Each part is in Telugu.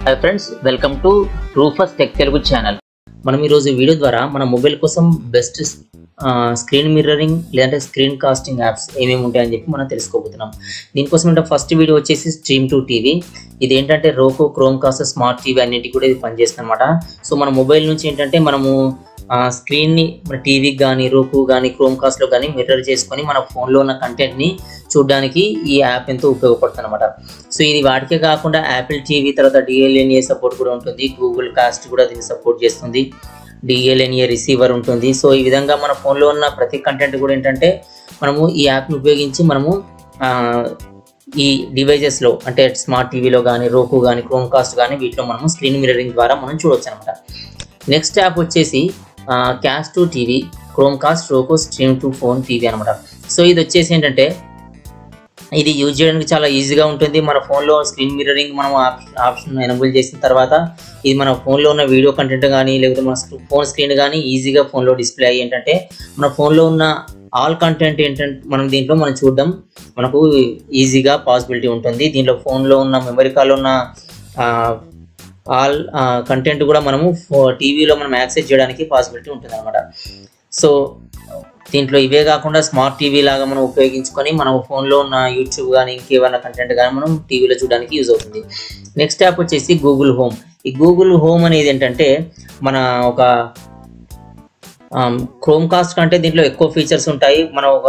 hi friends welcome to Rufus tech Telugu channel మనం ఈరోజు వీడియో ద్వారా మన మొబైల్ కోసం బెస్ట్ స్క్రీన్ మిర్రరింగ్ లేదంటే స్క్రీన్ కాస్టింగ్ యాప్స్ ఏమేమి ఉంటాయని చెప్పి మనం తెలుసుకోబోతున్నాం దీనికోసం అంటే ఫస్ట్ వీడియో వచ్చేసి స్ట్రీమ్ టు టీవీ ఇది ఏంటంటే Roku Chromecast smart TV అన్నిటికీ కూడా ఇది పనిచేస్తుంది అనమాట సో మన మొబైల్ నుంచి ఏంటంటే మనము స్క్రీన్ని మన టీవీకి కానీ రోకు కానీ క్రోమ్ కాస్ట్లో కానీ మిర్రర్ చేసుకొని మన ఫోన్లో ఉన్న కంటెంట్ని చూడడానికి ఈ యాప్ ఎంతో ఉపయోగపడుతుంది అనమాట సో ఇది వాటికే కాకుండా యాపిల్ టీవీ తర్వాత డిఎల్ఎన్ఏ సపోర్ట్ కూడా ఉంటుంది గూగుల్ కాస్ట్ కూడా దీన్ని సపోర్ట్ చేస్తుంది డిఎల్ఎన్ఏ రిసీవర్ ఉంటుంది సో ఈ విధంగా మన ఫోన్లో ఉన్న ప్రతి కంటెంట్ కూడా ఏంటంటే మనము ఈ యాప్ని ఉపయోగించి మనము ఆ, ఈ డివైజెస్లో అంటే స్మార్ట్ టీవీలో కానీ రోకు కానీ క్రోమ్ కాస్ట్ కానీ వీటిలో మనము స్క్రీన్ మిరరింగ్ ద్వారా మనం చూడొచ్చు అనమాట నెక్స్ట్ యాప్ వచ్చేసి cast to TV Chromecast Roku stream to phone TV అనమాట సో ఇది వచ్చేసి ఏంటంటే ఇది యూజ్ చేయడానికి చాలా ఈజీగా ఉంటుంది మన ఫోన్లో స్క్రీన్ మిర్రరింగ్ మనం ఆప్షన్ ఆప్షన్ ఎనబుల్ చేసిన తర్వాత ఇది మన ఫోన్లో ఉన్న వీడియో కంటెంట్ కానీ లేకపోతే మన ఫోన్ స్క్రీన్ కానీ ఈజీగా ఫోన్లో డిస్ప్లే అయ్యి ఏంటంటే మన ఫోన్లో ఉన్న ఆల్ కంటెంట్ ఏంటంటే మనం దీంట్లో మనం చూడడం మనకు ఈజీగా పాసిబిలిటీ ఉంటుంది దీంట్లో ఫోన్లో ఉన్న మెమరీ కార్డ్లో ఉన్న ఆల్ కంటెంట్ కూడా మనము టీవీలో మనం యాక్సెస్ చేయడానికి పాసిబిలిటీ ఉంటుంది అనమాట సో దీంట్లో ఇవే కాకుండా స్మార్ట్ టీవీ లాగా మనం ఉపయోగించుకొని మన ఫోన్లో ఉన్న యూట్యూబ్ కానీ ఇంకేమైనా కంటెంట్ కానీ మనం టీవీలో చూడడానికి యూజ్ అవుతుంది నెక్స్ట్ యాప్ వచ్చేసి గూగుల్ హోమ్ ఈ గూగుల్ హోమ్ అనేది ఏంటంటే మన ఒక క్రోమ్ కాస్ట్ కంటే దీంట్లో ఎక్కువ ఫీచర్స్ ఉంటాయి మన ఒక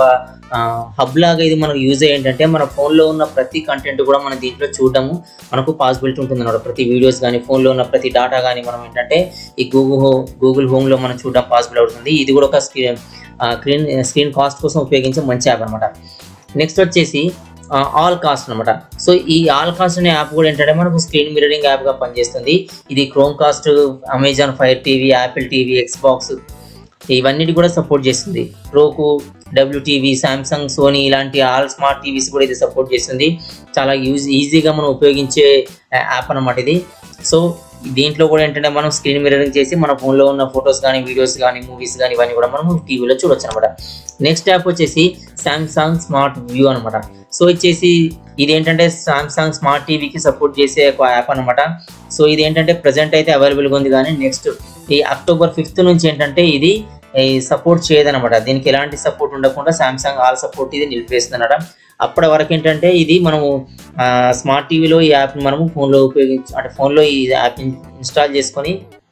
హబ్ లాగా ఇది మనకు యూజ్ ఏంటంటే మన ఫోన్లో ఉన్న ప్రతి కంటెంట్ కూడా మన దీంట్లో చూడడము మనకు పాసిబిలిటీ ఉంటుంది అన్నమాట ప్రతి వీడియోస్ కానీ ఫోన్లో ఉన్న ప్రతి డేటా కానీ మనం ఏంటంటే ఈ గూగుల్ హోమ్ గూగుల్ హోమ్లో మనం చూడడం పాసిబుల్ అవుతుంది ఇది కూడా ఒక స్క్రీన్ స్క్రీన్ స్క్రీన్ కాస్ట్ కోసం ఉపయోగించే మంచి యాప్ అనమాట నెక్స్ట్ వచ్చేసి ఆల్ కాస్ట్ అనమాట సో ఈ ఆల్ కాస్ట్ అనే యాప్ కూడా ఏంటంటే మనకు స్క్రీన్ మిరరింగ్ యాప్గా పనిచేస్తుంది ఇది Chromecast Amazon fire TV Apple TV Xbox ఇవన్నిటి కూడా సపోర్ట్ చేస్తుంది రోకు డబ్ల్యూటీవీ సామ్సంగ్ సోనీ ఇలాంటి ఆల్ స్మార్ట్ టీవీస్ కూడా ఇది సపోర్ట్ చేస్తుంది చాలా యూజ్ ఈజీగా మనం ఉపయోగించే యాప్ అనమాట ఇది సో దీంట్లో కూడా ఏంటంటే మనం స్క్రీన్ మిరరింగ్ చేసి మన ఫోన్లో ఉన్న ఫొటోస్ కానీ వీడియోస్ కానీ మూవీస్ కానీ ఇవన్నీ కూడా మనం టీవీలో చూడొచ్చు అనమాట నెక్స్ట్ యాప్ వచ్చేసి సామ్సంగ్ స్మార్ట్ వ్యూ అనమాట సో వచ్చేసి ఇది ఏంటంటే సామ్సంగ్ స్మార్ట్ టీవీకి సపోర్ట్ చేసే ఒక యాప్ అనమాట సో ఇది ఏంటంటే ప్రజెంట్ అయితే అవైలబుల్గా ఉంది కానీ నెక్స్ట్ ఈ అక్టోబర్ ఫిఫ్త్ నుంచి ఏంటంటే ఇది సపోర్ట్ చేయదనమాట దీనికి ఎలాంటి సపోర్ట్ ఉండకుండా సామ్సంగ్ ఆల్ సపోర్ట్ ఇది నిలిపేస్తుంది అనమాట అప్పటి వరకు ఏంటంటే ఇది మనము స్మార్ట్ టీవీలో ఈ యాప్ని మనము ఫోన్లో ఉపయోగించి అంటే ఫోన్లో ఈ యాప్ ఇన్స్టాల్ చేసుకొని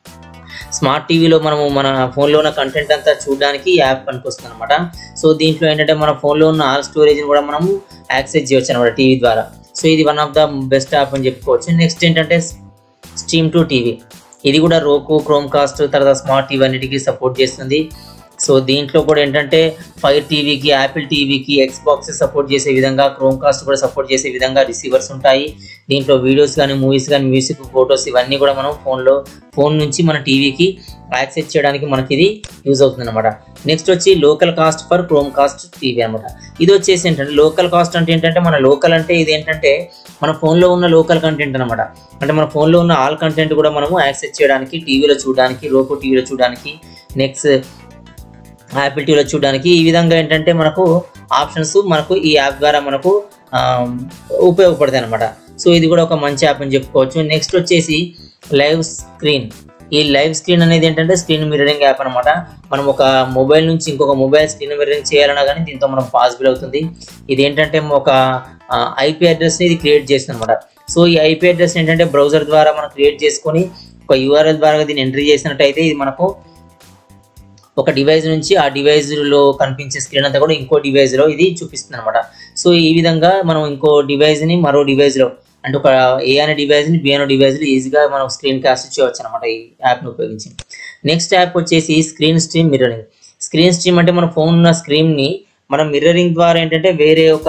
స్మార్ట్ టీవీలో మనము మన ఫోన్లో ఉన్న కంటెంట్ అంతా చూడడానికి ఈ యాప్ పనికొస్తుంది అనమాట సో దీంట్లో ఏంటంటే మన ఫోన్లో ఉన్న ఆల్ స్టోరేజ్ని కూడా మనము యాక్సెస్ చేయొచ్చు అనమాట టీవీ ద్వారా సో ఇది one of the best app అని చెప్పుకోవచ్చు నెక్స్ట్ ఏంటంటే స్ట్రీమ్ టు టీవీ ఇది కూడా రోకో క్రోమ్ కాస్ట్ తర్వాత స్మార్ట్ టీవీ అన్నిటికీ సపోర్ట్ చేస్తుంది సో దీంట్లో కూడా ఏంటంటే ఫైర్ టీవీకి యాపిల్ టీవీకి ఎక్స్బాక్స్ సపోర్ట్ చేసే విధంగా క్రోమ్ కాస్ట్ కూడా సపోర్ట్ చేసే విధంగా రిసీవర్స్ ఉంటాయి దీంట్లో వీడియోస్ కానీ మూవీస్ కానీ మ్యూజిక్ ఫొటోస్ ఇవన్నీ కూడా మనం ఫోన్లో ఫోన్ నుంచి మన టీవీకి యాక్సెస్ చేయడానికి మనకి ఇది యూజ్ అవుతుంది అనమాట నెక్స్ట్ వచ్చి local cast for Chromecast TV అనమాట ఇది వచ్చేసి ఏంటంటే లోకల్ కాస్ట్ అంటే ఏంటంటే మన లోకల్ అంటే ఇది ఏంటంటే మన ఫోన్లో ఉన్న లోకల్ కంటెంట్ అనమాట అంటే మన ఫోన్లో ఉన్న ఆల్ కంటెంట్ కూడా మనము యాక్సెస్ చేయడానికి టీవీలో చూడడానికి రోకో టీవీలో చూడడానికి నెక్స్ట్ యాపిల్ టీవీలో చూడడానికి ఈ విధంగా ఏంటంటే మనకు ఆప్షన్స్ మనకు ఈ యాప్ ద్వారా మనకు ఉపయోగపడతాయి అనమాట సో ఇది కూడా ఒక మంచి యాప్ అని చెప్పుకోవచ్చు నెక్స్ట్ వచ్చేసి లైవ్ స్క్రీన్ ఈ లైవ్ స్క్రీన్ అనేది ఏంటంటే స్క్రీన్ మిర్రరింగ్ యాప్ అనమాట మనం ఒక మొబైల్ నుంచి ఇంకొక మొబైల్ స్క్రీన్ మిర్రరింగ్ చేయాలన్నా కానీ దీంతో మనం పాసిబుల్ అవుతుంది ఇది ఏంటంటే ఒక ఐపీ అడ్రస్ని ఇది క్రియేట్ చేస్తుంది అనమాట సో ఈ ఐపీ అడ్రస్ ఏంటంటే బ్రౌజర్ ద్వారా మనం క్రియేట్ చేసుకొని ఒక యూఆర్ఎల్ ద్వారా దీన్ని ఎంట్రీ చేసినట్టయితే ఇది మనకు ఒక డివైస్ నుంచి ఆ డివైస్లో కనిపించే స్క్రీన్ అంతా కూడా ఇంకో డివైస్లో ఇది చూపిస్తుంది అనమాట సో ఈ విధంగా మనం ఇంకో డివైస్ని మరో డివైస్లో అంటే ఒక ఏ అనే డివైస్ని బి అనే డివైస్లో ఈజీగా మనం స్క్రీన్ కాస్ట్ చేయవచ్చు అనమాట ఈ యాప్ని ఉపయోగించి నెక్స్ట్ యాప్ వచ్చేసి screen stream mirroring screen stream అంటే మన ఫోన్ ఉన్న స్క్రీన్ని మనం మిర్రరింగ్ ద్వారా ఏంటంటే వేరే ఒక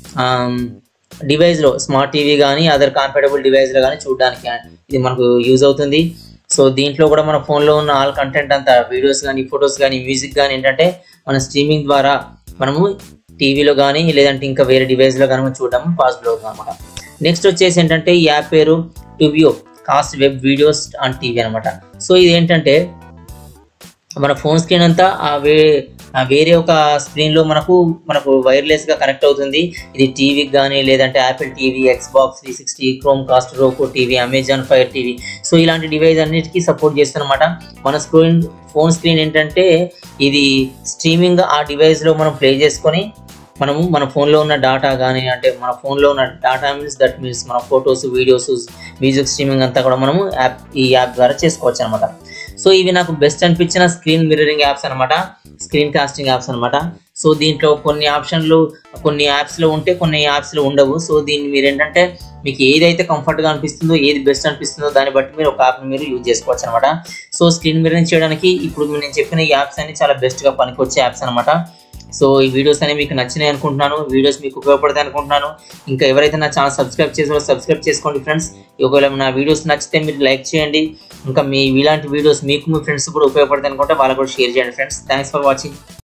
డివైస్లో స్మార్ట్ టీవీ కానీ అదర్ కాంపాటబుల్ డివైస్లో కానీ చూడడానికి ఇది మనకు యూజ్ అవుతుంది సో దీంట్లో కూడా మన ఫోన్లో ఉన్న ఆల్ కంటెంట్ అంతా వీడియోస్ కానీ ఫొటోస్ కానీ మ్యూజిక్ కానీ ఏంటంటే మన స్ట్రీమింగ్ ద్వారా మనము టీవీలో కానీ లేదంటే ఇంకా వేరే డివైస్లో కానీ మనం చూడడం పాసిబుల్ అవుతుంది అనమాట నెక్స్ట్ వచ్చేసి ఏంటంటే ఈ యాప్ పేరు Tubio cast web videos on TV అనమాట సో ఇది ఏంటంటే మన ఫోన్ స్క్రీన్ అంతా ఆ వే ఆ వేరే ఒక స్క్రీన్లో మనకు మనకు వైర్లెస్గా కనెక్ట్ అవుతుంది ఇది టీవీకి కానీ లేదంటే Apple TV Xbox three sixty Chromecast Roku TV Amazon fire TV so ఇలాంటి డివైస్ అన్నిటికీ సపోర్ట్ చేస్తుందన్నమాట మన స్క్రీన్ ఫోన్ స్క్రీన్ ఏంటంటే ఇది స్ట్రీమింగ్ ఆ డివైస్లో మనం ప్లే చేసుకొని మనము మన ఫోన్లో ఉన్న డాటా కానీ అంటే మన ఫోన్లో ఉన్న డాటా మీన్స్ దట్ మీన్స్ మన ఫొటోస్ వీడియోస్ మ్యూజిక్ స్ట్రీమింగ్ అంతా కూడా మనము యాప్ ఈ యాప్ ద్వారా చేసుకోవచ్చు అనమాట సో ఇవి నాకు బెస్ట్ అనిపించిన స్క్రీన్ మిర్రరింగ్ యాప్స్ అనమాట స్క్రీన్ కాస్టింగ్ యాప్స్ అనమాట సో దీంట్లో కొన్ని ఆప్షన్లు కొన్ని యాప్స్లో ఉంటే కొన్ని యాప్స్లో ఉండవు సో దీన్ని మీరు ఏంటంటే మీకు ఏదైతే కంఫర్ట్గా అనిపిస్తుందో ఏది బెస్ట్ అనిపిస్తుందో దాన్ని బట్టి మీరు ఒక యాప్ని మీరు యూజ్ చేసుకోవచ్చు అనమాట సో స్క్రీన్ మిర్రరింగ్ చేయడానికి ఇప్పుడు నేను చెప్పిన ఈ యాప్స్ అన్ని చాలా బెస్ట్గా పనికొచ్చే యాప్స్ అనమాట సో ఈ వీడియోస్ అనేవి మీకు నచ్చినాయి అనుకుంటున్నాను వీడియోస్ మీకు ఉపయోగపడతాయి అనుకుంటున్నాను ఇంకా ఎవరైతే నా ఛానల్ సబ్స్క్రైబ్ చేసారో సబ్స్క్రైబ్ చేసుకోండి ఫ్రెండ్స్ ఒకవేళ నా వీడియోస్ నచ్చితే మీరు లైక్ చేయండి ఇంకా మీ ఇలాంటి వీడియోస్ మీకు మీ ఫ్రెండ్స్ కూడా ఉపయోగపడతాయి అనుకుంటే వాళ్ళకు కూడా షేర్ చేయండి ఫ్రెండ్స్ థ్యాంక్స్ ఫర్ వాచింగ్